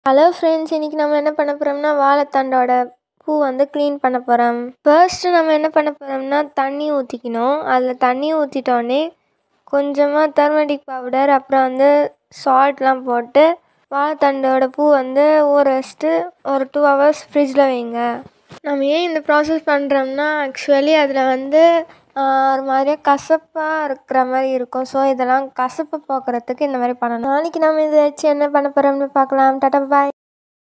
hello friends இன்றைக்கி நம்ம என்ன பண்ண போகிறோம்னா வாழைத்தண்டோட பூ வந்து க்ளீன் பண்ண போகிறோம் ஃபர்ஸ்ட்டு நம்ம என்ன பண்ண போகிறோம்னா தண்ணி ஊற்றிக்கணும் அதில் தண்ணி ஊற்றிட்டோன்னே கொஞ்சமாக டர்மரிக் பவுடர் அப்புறம் வந்து சால்ட்லாம் போட்டு வாழைத்தண்டோட பூ வந்து ஊற வச்சுட்டு ஒரு டூ ஹவர்ஸ் ஃப்ரிட்ஜில் வைங்க நம்ம ஏன் இந்த ப்ராசஸ் பண்ணுறோம்னா ஆக்சுவலி அதில் வந்து ஒரு மாதிரியா கசப்பாக இருக்கிற மாதிரி இருக்கும் ஸோ இதெல்லாம் கசப்பு போக்குறதுக்கு இந்த மாதிரி பண்ணணும் நாளைக்கு நம்ம இதை வச்சு என்ன பண்ண போகிறோம்னு பார்க்கலாம் டாட்டா பாய்